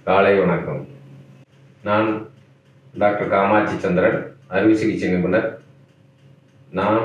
காலை வணக்கம் நான் டாக்டர் காமாட்சி சந்திரன் அறுவை சிகிச்சை நிபுணர் நான்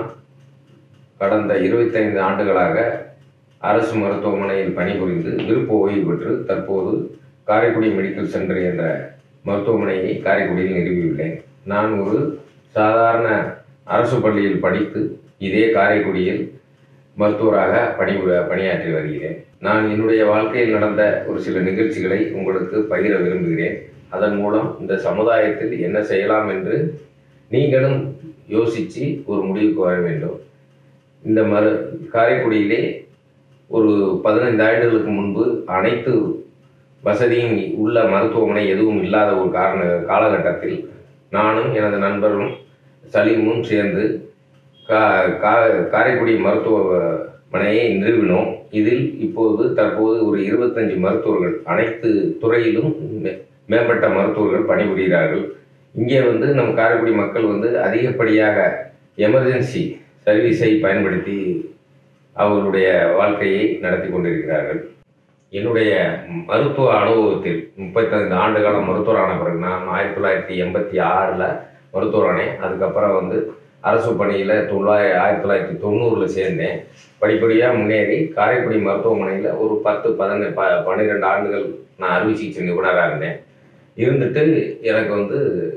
கடந்த இருபத்தைந்து ஆண்டுகளாக அரசு மருத்துவமனையில் பணிபுரிந்து விருப்ப ஓய்வு பெற்று தற்போது காரைக்குடி மெடிக்கல் சென்டர் என்ற மருத்துவமனையை காரைக்குடியில் நிறுவியுள்ளேன் நான் ஒரு சாதாரண அரசு பள்ளியில் படித்து இதே காரைக்குடியில் மருத்துவராக பணிபுர பணியாற்றி வருகிறேன் நான் என்னுடைய வாழ்க்கையில் நடந்த ஒரு சில நிகழ்ச்சிகளை உங்களுக்கு பகிர விரும்புகிறேன் அதன் மூலம் இந்த சமுதாயத்தில் என்ன செய்யலாம் என்று நீங்களும் யோசித்து ஒரு முடிவுக்கு வர வேண்டும் இந்த மரு காரைக்குடியிலே ஒரு பதினைந்து ஆண்டுகளுக்கு முன்பு அனைத்து வசதியும் உள்ள மருத்துவமனை எதுவும் இல்லாத ஒரு காரண காலகட்டத்தில் நானும் எனது நண்பரும் சலீமும் சேர்ந்து கா கா காரைக்குடி மருத்துவமனையை நிறுவினோம் இதில் இப்போது தற்போது ஒரு இருபத்தஞ்சு மருத்துவர்கள் அனைத்து துறையிலும் மே- மேம்பட்ட மருத்துவர்கள் பணிபுரிகிறார்கள் இங்கே வந்து நம் காரைக்குடி மக்கள் வந்து அதிகப்படியாக எமர்ஜென்சி சர்வீஸை பயன்படுத்தி அவர்களுடைய வாழ்க்கையை நடத்தி கொண்டிருக்கிறார்கள் என்னுடைய மருத்துவ அனுபவத்தில் முப்பத்தைந்து ஆண்டு காலம் மருத்துவரான பிறகு நான் ஆயிரத்தி தொள்ளாயிரத்தி எண்பத்தி ஆறில் மருத்துவரானேன் அதுக்கப்புறம் வந்து அரசு பணியில் தொள்ளாயிர ஆயிரத்தி தொள்ளாயிரத்தி தொண்ணூறில் சேர்ந்தேன் படிப்படியாக முன்னேறி காரைக்குடி மருத்துவமனையில் ஒரு பத்து பதினெண்டு ப பன்னிரெண்டு ஆண்டுகள் நான் அறுவை சிகிச்சை நிபுணராக இருந்தேன் இருந்துட்டு எனக்கு வந்து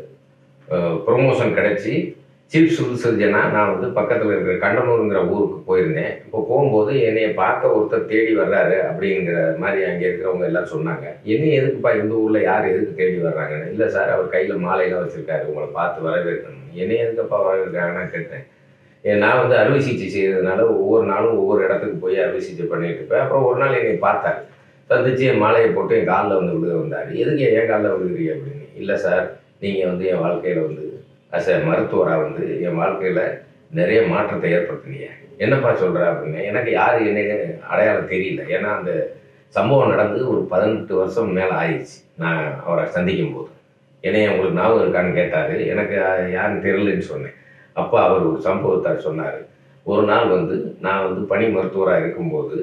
ப்ரொமோஷன் கிடைச்சி சீஃப் சிவில் சர்ஜனாக நான் வந்து பக்கத்தில் இருக்கிற கண்டனூருங்கிற ஊருக்கு போயிருந்தேன் இப்போ போகும்போது என்னைய பார்க்க ஒருத்தர் தேடி வர்றாரு அப்படிங்கிற மாதிரி அங்கே இருக்கிறவங்க எல்லாம் சொன்னாங்க என்ன எதுக்குப்பா இந்த ஊரில் யார் எதுக்கு தேடி வர்றாங்கன்னு இல்லை சார் அவர் கையில் மாலையெல்லாம் வச்சுருக்காரு உங்களை பார்த்து வரவேற்கணும் என்ன எதுக்குப்பா வரவேற்கிறாங்கன்னு கேட்டேன் ஏன் நான் வந்து அறுவை சிகிச்சை செய்கிறதுனால ஒவ்வொரு நாளும் ஒவ்வொரு இடத்துக்கு போய் அறுவை சிகிச்சை பண்ணிட்டு இருப்பேன் அப்புறம் ஒரு நாள் என்னை பார்த்தார் சந்திச்சு என் மாலையை போட்டு என் காலில் வந்து விழுக வந்தார் எதுக்கு என் காலில் விழுகிறீங்க அப்படின்னு இல்லை சார் நீங்கள் வந்து என் வாழ்க்கையில் வந்து அஸ் எ மருத்துவராக வந்து என் வாழ்க்கையில் நிறைய மாற்றத்தை ஏற்படுத்தினீங்க என்னப்பா சொல்கிற அப்படின்னு எனக்கு யார் என்னன்னு அடையாளம் தெரியல ஏன்னா அந்த சம்பவம் நடந்து ஒரு பதினெட்டு வருஷம் மேலே ஆயிடுச்சு நான் அவரை சந்திக்கும் போது என்னைய உங்களுக்கு ஞாபகம் இருக்கான்னு கேட்டார் எனக்கு யாருன்னு தெரியலன்னு சொன்னேன் அப்போ அவர் ஒரு சம்பவத்தை சொன்னார் ஒரு நாள் வந்து நான் வந்து பணி மருத்துவராக இருக்கும்போது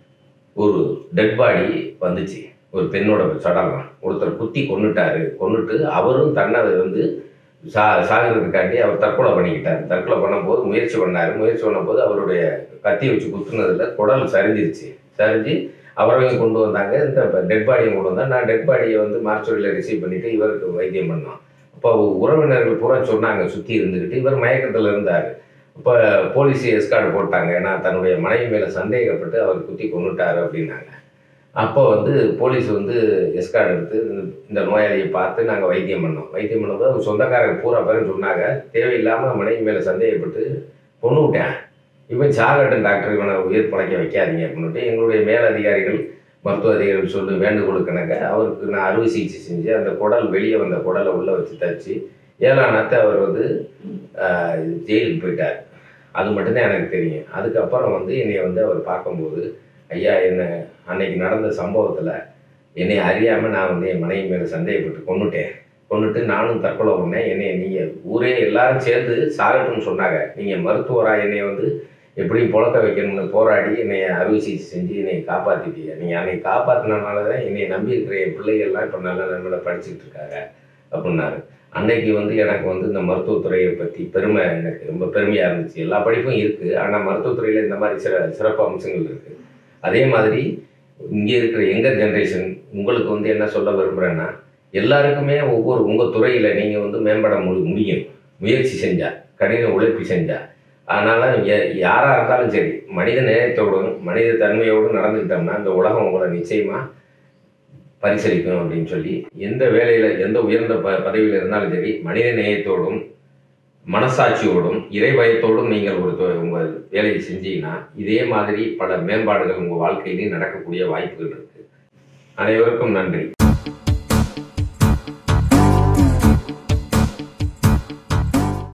ஒரு டெட் பாடி வந்துச்சு ஒரு பெண்ணோட சடலம் ஒருத்தர் குத்தி கொன்னுட்டாரு கொன்னுட்டு அவரும் தன்னை வந்து சா சாகிறதுக்காண்டி அவர் தற்கொலை பண்ணிக்கிட்டார் தற்கொலை பண்ணும்போது முயற்சி பண்ணார் முயற்சி பண்ணும்போது அவருடைய கத்தியை வச்சு குத்துனதுல குடல் சரிஞ்சிருச்சு சரிஞ்சு அவரையும் கொண்டு வந்தாங்க இந்த டெட் பாடியும் கொண்டு வந்தா நான் டெட் பாடியை வந்து மார்ச்சுரியில் ரிசீவ் பண்ணிட்டு இவருக்கு வைத்தியம் பண்ணோம் அப்போ உறவினர்கள் பூரா சொன்னாங்க சுற்றி இருந்துக்கிட்டு இவர் மயக்கத்தில் இருந்தார் இப்போ போலீஸ் எஸ்கார்டு போட்டாங்க ஏன்னா தன்னுடைய மனைவி மேலே சந்தேகப்பட்டு அவர் குத்தி கொண்டுட்டாரு அப்படின்னாங்க அப்போ வந்து போலீஸ் வந்து எஸ்கார்டு எடுத்து இந்த நோயாளியை பார்த்து நாங்கள் வைத்தியம் பண்ணோம் வைத்தியம் பண்ணும்போது அவங்க சொந்தக்காரங்க பூரா பேரும் சொன்னாங்க தேவையில்லாமல் மனைவி மேலே சந்தேகப்பட்டு கொண்டு விட்டேன் இவன் சாகட்டும் டாக்டர் இவனை உயிர் பழைக்க வைக்காதீங்க அப்படின்ட்டு எங்களுடைய மேலதிகாரிகள் மருத்துவ அதிகாரிகள் சொல்லி வேண்டுகோளுக்கிணங்க அவருக்கு நான் அறுவை சிகிச்சை செஞ்சு அந்த குடல் வெளியே வந்த குடலை உள்ளே வச்சு தச்சு ஏழாம் நாத்து அவர் வந்து ஆஹ், ஜெயிலுக்கு போயிட்டார் அது மட்டும்தான் எனக்கு தெரியும் அதுக்கப்புறம் வந்து என்னை வந்து அவர் பார்க்கும்போது ஐயா என்ன அன்னைக்கு நடந்த சம்பவத்தில் என்னை அறியாமல் நான் வந்து என் மனைவி மேலே சந்தேகப்பட்டு கொன்னுட்டேன் கொன்னுட்டு நானும் தற்கொலை பண்ணேன் என்னை நீங்கள் ஊரே எல்லாரும் சேர்ந்து சாகட்டும்னு சொன்னாங்க நீங்கள் மருத்துவராக என்னை வந்து எப்படியும் புழக்க வைக்கணும்னு போராடி என்னை அறுவை சிகிச்சை செஞ்சு என்னை காப்பாற்றிட்டீங்க நீங்கள் அன்னைக்கு காப்பாற்றினால தான் என்னை நம்பி இருக்கிற என் பிள்ளைகள்லாம் இப்போ நல்ல நிலைமையில படிச்சுட்டு இருக்காங்க அப்படின்னாரு அன்னைக்கு வந்து எனக்கு வந்து இந்த மருத்துவத்துறையை பற்றி பெருமை எனக்கு ரொம்ப பெருமையாக இருந்துச்சு எல்லா படிப்பும் இருக்குது ஆனால் மருத்துவத்துறையில் இந்த மாதிரி சிற சிறப்பு அம்சங்கள் இருக்குது அதே மாதிரி இங்கே இருக்கிற எங்கர் ஜென்ரேஷன் உங்களுக்கு வந்து என்ன சொல்ல விரும்புகிறேன்னா எல்லாருக்குமே ஒவ்வொரு உங்கள் துறையில் நீங்கள் வந்து மேம்பட முடி முடியும் முயற்சி செஞ்சா கடின உழைப்பு செஞ்சா அதனால் யாராக இருந்தாலும் சரி மனித நேயத்தோடும் மனித தன்மையோடும் நடந்துக்கிட்டோம்னா இந்த உலகம் உங்களை நிச்சயமாக பரிசளிக்கும் அப்படின்னு சொல்லி எந்த வேலையில் எந்த உயர்ந்த ப பதவியில் இருந்தாலும் சரி மனித நேயத்தோடும் மனசாட்சியோடும் இறைபயத்தோடும் நீங்கள் ஒரு தொ- உங்கள் வேலையை செஞ்சீங்கன்னா இதே மாதிரி பல மேம்பாடுகள் உங்கள் வாழ்க்கையிலையும் நடக்கக்கூடிய வாய்ப்புகள் இருக்குது அனைவருக்கும் நன்றி